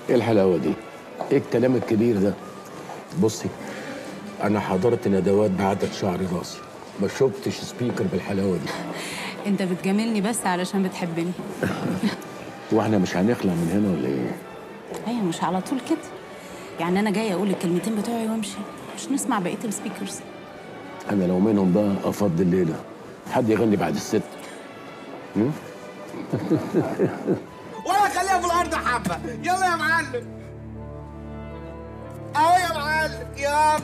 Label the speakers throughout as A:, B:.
A: ايه الحلاوه دي ايه الكلام الكبير ده بصي انا حضرت ندوات بعدد شعر راسي ما شفتش سبيكر بالحلاوه دي
B: انت بتجاملني بس علشان بتحبني
A: واحنا مش هنخلع من هنا ولا ايه
B: ايوه مش على طول كده يعني انا جايه اقول الكلمتين بتوعي وامشي مش نسمع بقيه السبيكرز
A: انا لو منهم بقى افضل الليله حد يغني بعد الست هم؟
C: ولا خليها في الارض حبه يلا يا معلم اهو يا معلم يلا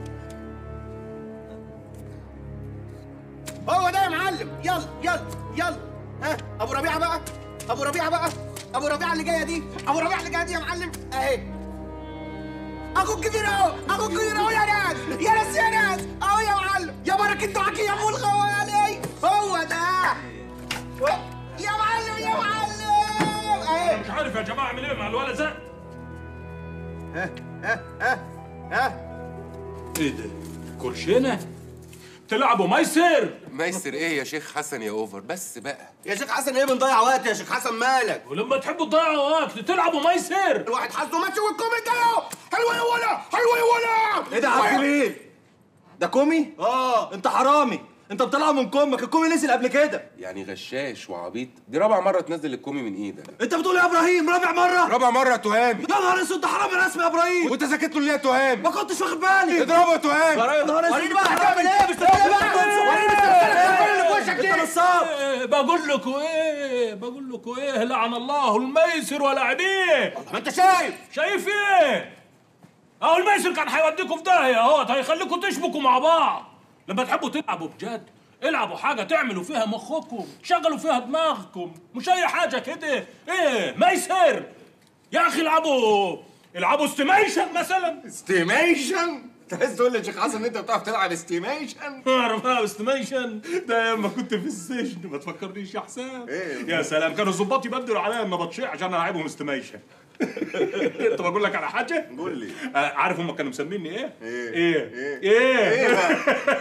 C: هو ده يا معلم يلا يلا يلا ها ابو ربيعه بقى ابو ربيعه بقى ابو ربيعه اللي جايه دي ابو ربيعه اللي جايه دي يا معلم اهي اخوك كبير اهو اخوك كبير اهو يا ناس يا ناس يا ناس اهو يا معلم يا بركه دعاك يا ابو الخوالي هو ده يا معلم يا معلم اهي
D: مش عارف يا جماعه اعمل ايه مع الولد ده
C: ها ها ها ها
D: ايه ده كرشينه تلعبوا ميسر
E: ميسر ايه يا شيخ حسن يا اوفر بس بقى
C: يا شيخ حسن ايه بنضيع وقت يا شيخ حسن مالك
D: ولما تحبوا تضيعوا وقت تلعبوا ميسر
C: الواحد حظه ماشي والكومنت اهو حلوه يا ولا حلوه يا ولا
F: ايه ده يا عبد الجليل؟ ده كومي؟
C: اه
F: انت حرامي انت بتطلع من كمك الكومي نزل قبل كده
E: يعني غشاش وعبيط دي رابع مره تنزل الكومي من ايدك
F: انت بتقول إيه يا ابراهيم رابع مره
E: رابع مره تهام
F: يا نهار اسود ده حرامي رسمي يا ابراهيم
E: وانت ساكت له ليه يا تهام
F: ما كنتش واخد بالي
E: اضربه يا تهام
F: يا نهار اسود
C: وريني بقى هتعمل ايه مش بقى وريني السلسله اللي في وشك
F: انت
C: دي
F: نصاب
D: إيه بقول لكم ايه بقول لكم ايه لعن الله الميسر ولاعبيه
C: ما انت شايف
D: شايف ايه اهو الميسر كان هيوديكم في داهيه اهوت هيخليكم تشبكوا مع بعض لما تحبوا تلعبوا بجد العبوا حاجة تعملوا فيها مخكم تشغلوا فيها دماغكم مش أي حاجة كده إيه ميسر يا أخي العبوا العبوا استيميشن مثلا
E: استيميشن انت عايز تقول لي يا شيخ حسن ان انت بتعرف تلعب استيميشن
D: اعرف بقى استيميشن ده لما كنت في السجن ما تفكرنيش يا حسام
E: إيه؟
D: يا سلام كانوا الظباط يبدلوا عليا ما بطشع عشان العبهم استيميشن انت بقول لك على حاجه
E: قول لي
D: آه، عارف هم كانوا مسميني ايه
E: إيه؟
D: ايه ايه,
E: ايه بقى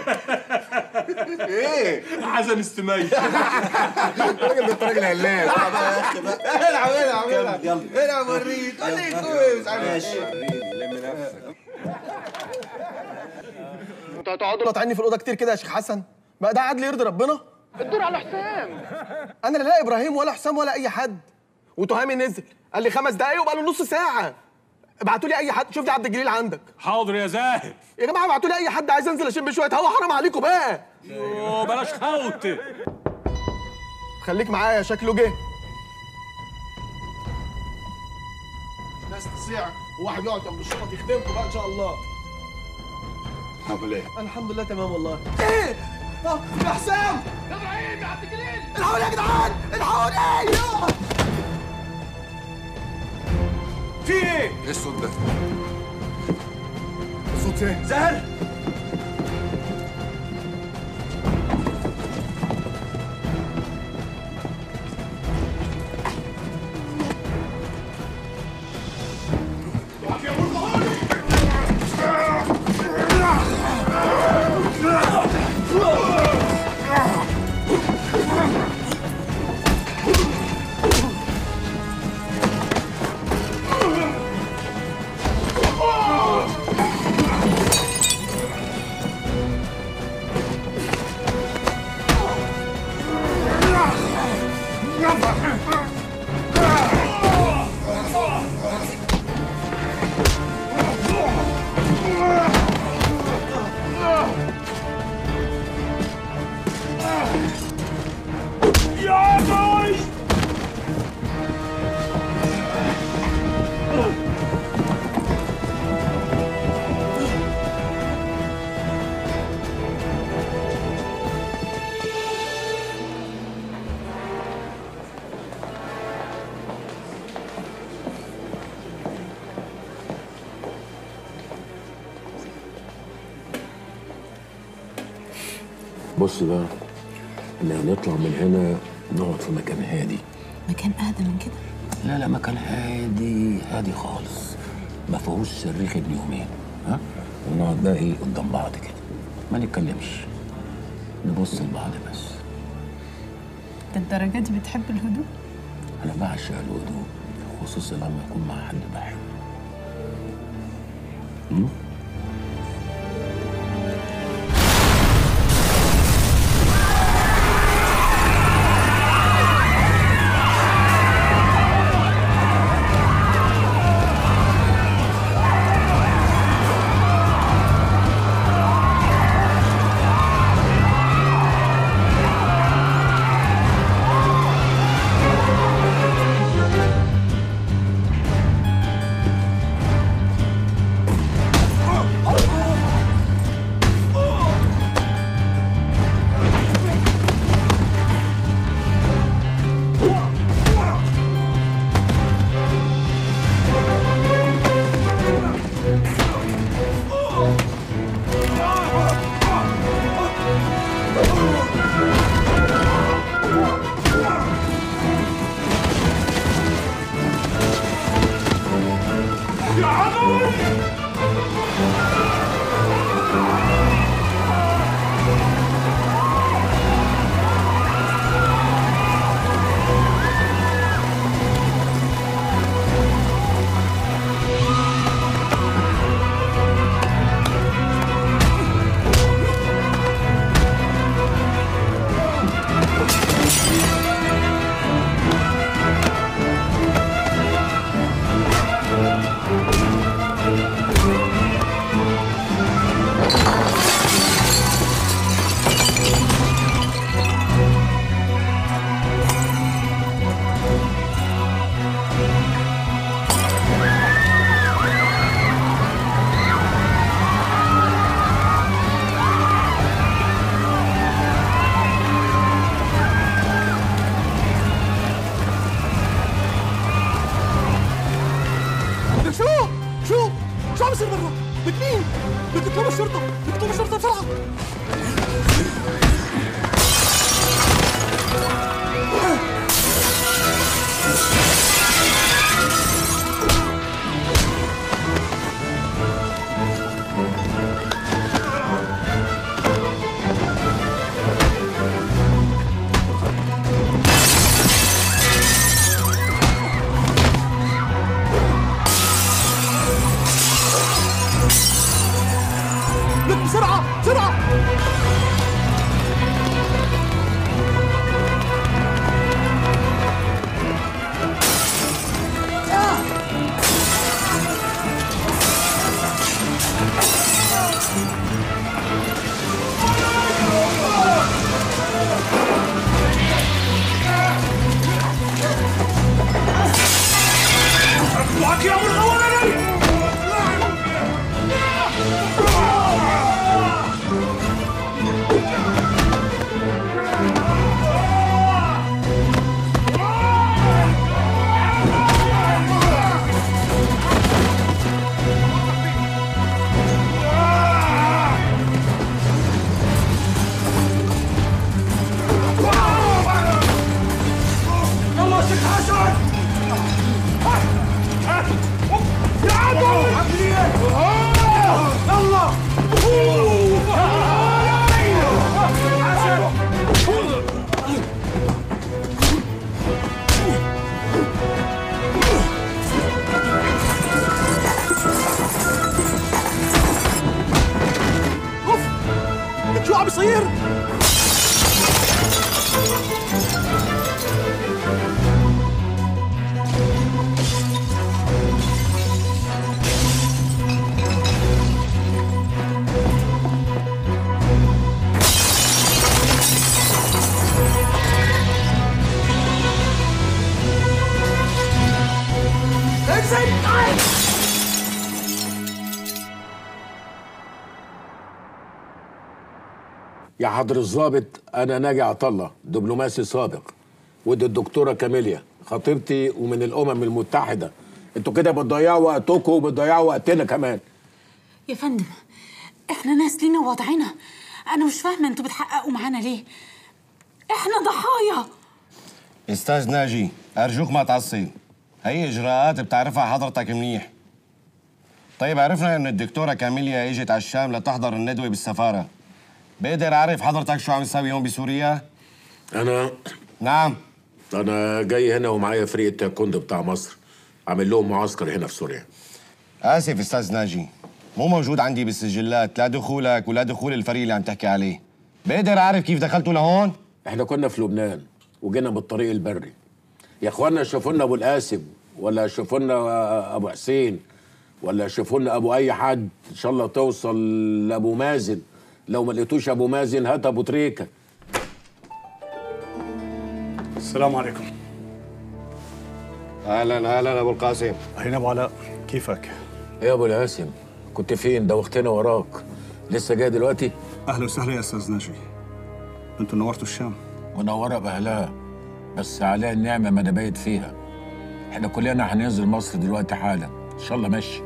E: ايه
D: حسن استيميشن
E: الراجل ده راجل هلاك
C: العب العب العب يلا العب وريك قول لي كويس ماشي
E: لم نفسك
G: انتوا هتقعدوا لطعني في الاوضه كتير كده يا شيخ حسن بقى ده عدل يرضي ربنا الدور على حسام انا لا لا ابراهيم ولا حسام ولا اي حد وتهامي نزل قال لي خمس دقايق وبقى له نص ساعه ابعتوا لي اي حد شوف لي عبد الجليل عندك
D: حاضر يا زاهد
G: يا جماعه ابعتوا لي اي حد عايز انزل اشم شويه هوا حرام عليكم بقى
D: يوه، بلاش خوت
G: خليك معايا شكله جه
C: ناس تصيع وواحد يقعد جنب الشرطه يخدمكم بقى ان شاء الله
E: عامل ايه
G: الحمد لله تمام والله ايه آه، يا حسام يا ابراهيم يا عبد الجليل الحقوني يا جدعان الحقوني يا
F: في ايه؟
E: ايه الصوت ده
F: صوت ايه؟ زهر
A: بص بقى احنا هنطلع من هنا نقعد في مكان هادي
B: مكان اهدى من كده
A: لا لا مكان هادي هادي خالص ما فيهوش صريخ ابن يومين ها ونقعد بقى ايه قدام بعض كده ما نتكلمش نبص لبعض بس
B: ده الدرجات دي بتحب الهدوء
A: انا بعشق الهدوء خصوصا لما يكون مع حد بحبه
G: شو شو شو عم يصير برا بك مين بدك تطلب الشرطه بدك تطلب الشرطه بسرعه لك بسرعه بسرعه
D: معك يا ابو الغوالي يلا شيخ حسن يا عمو يلا
G: اوف لك شو عم يصير
A: يا حضر الضابط انا ناجي عطله دبلوماسي سابق ودي الدكتوره كاميليا خطيبتي ومن الامم المتحده انتوا كده بتضيعوا وقتكم وبتضيعوا وقتنا كمان
B: يا فندم احنا ناس لينا وضعنا انا مش فاهمه انتوا بتحققوا معانا ليه احنا ضحايا
E: استاذ ناجي ارجوك ما تعصب هي اجراءات بتعرفها حضرتك منيح طيب عرفنا ان الدكتوره كاميليا اجت على الشام لتحضر الندوه بالسفاره بقدر اعرف حضرتك شو عم تسوي هون بسوريا
A: انا
E: نعم
A: انا جاي هنا ومعايا فريق التايكوندو بتاع مصر عامل لهم معسكر هنا في سوريا
E: اسف استاذ ناجي مو موجود عندي بالسجلات لا دخولك ولا دخول الفريق اللي عم تحكي عليه بقدر اعرف كيف دخلتوا لهون
A: احنا كنا في لبنان وجينا بالطريق البري يا اخوانا شوفوا لنا ابو القاسم ولا شوفوا لنا ابو حسين ولا شوفوا لنا ابو اي حد ان شاء الله توصل لابو مازن لو ما لقيتوش ابو مازن هات ابو تريكه
H: السلام عليكم
E: اهلا اهلا ابو القاسم
H: أهلا أبو علاء كيفك؟
A: ايه يا ابو القاسم كنت فين دوختنا وراك لسه جاي دلوقتي
H: أهلا وسهلا يا أستاذ ناجي أنتوا نورتوا الشام
A: منوره باهلها بس عليها النعمه ما انا بايت فيها احنا كلنا هننزل مصر دلوقتي حالا ان شاء الله ماشي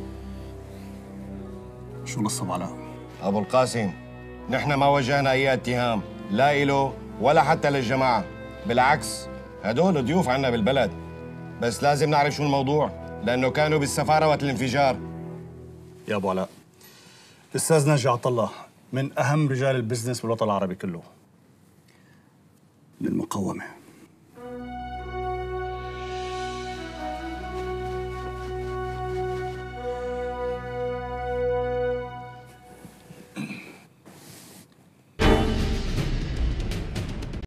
H: شو نصب علاء؟
E: ابو القاسم نحن ما وجهنا اي اتهام لا إله ولا حتى للجماعه بالعكس هدول ضيوف عنا بالبلد بس لازم نعرف شو الموضوع لانه كانوا بالسفاره وقت الانفجار
H: يا أبو علاء الأستاذ ناجي عطلة من أهم رجال البزنس بالوطن العربي كله من المقاومة